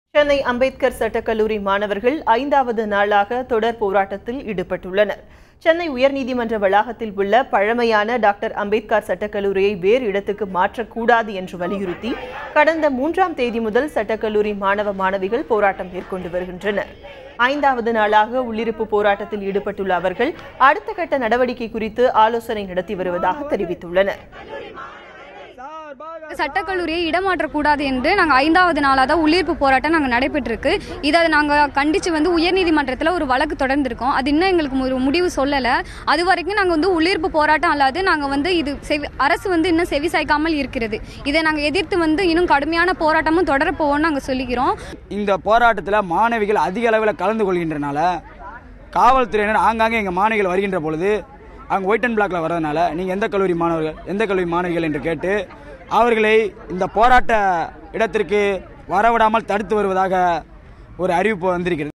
சென்னை அம்பேத்கர் சட்டக்கல்லூரி மாணவர்கள் ஐந்தாவது நாளாக தொடர் போராட்டத்தில் ஈடுபட்டுள்ளனர் சென்னை உயர்நீதிமன்ற வளாகத்தில் உள்ள பழமையான டாக்டர் அம்பேத்கர் சட்டக்கல்லூரியை வேறு இடத்துக்கு மாற்றக்கூடாது என்று வலியுறுத்தி கடந்த மூன்றாம் தேதி முதல் சட்டக்கல்லூரி மாணவ மாணவிகள் போராட்டம் மேற்கொண்டு வருகின்றனர் ஐந்தாவது நாளாக உள்ளிருப்பு போராட்டத்தில் ஈடுபட்டுள்ள அவர்கள் அடுத்த கட்ட நடவடிக்கை குறித்து ஆலோசனை நடத்தி வருவதாக தெரிவித்துள்ளனர் சட்டக்கல்லூரியை இடமாற்றக்கூடாது என்று நாங்கள் ஐந்தாவது நாளாக தான் உள்ளீர்ப்பு போராட்டம் நாங்கள் நடைபெற்றிருக்கு இதை நாங்கள் கண்டித்து வந்து உயர்நீதிமன்றத்தில் ஒரு வழக்கு தொடர்ந்திருக்கோம் அது இன்னும் எங்களுக்கு ஒரு முடிவு சொல்லலை அது வரைக்கும் நாங்கள் வந்து உள்ளீர்ப்பு போராட்டம் அல்லாது நாங்கள் வந்து இது செவி அரசு வந்து இன்னும் செவி சாய்க்காமல் இருக்கிறது இதை நாங்கள் எதிர்த்து வந்து இன்னும் கடுமையான போராட்டமும் தொடரப்போவோம்னு நாங்கள் சொல்லிக்கிறோம் இந்த போராட்டத்தில் மாணவிகள் அதிக அளவில் கலந்து கொள்கின்றனால காவல்துறையினர் ஆங்காங்கே எங்கள் மாணவிகள் வருகின்ற பொழுது அங்கே ஒயிட் அண்ட் பிளாக்ல வரதுனால நீங்கள் எந்த கல்லூரி மாணவர்கள் எந்த கல்லூரி மாணவிகள் என்று கேட்டு அவர்களை இந்த போராட்ட இடத்திற்கு வரவிடாமல் தடுத்து வருவதாக ஒரு அறிவிப்பு வந்திருக்கிறது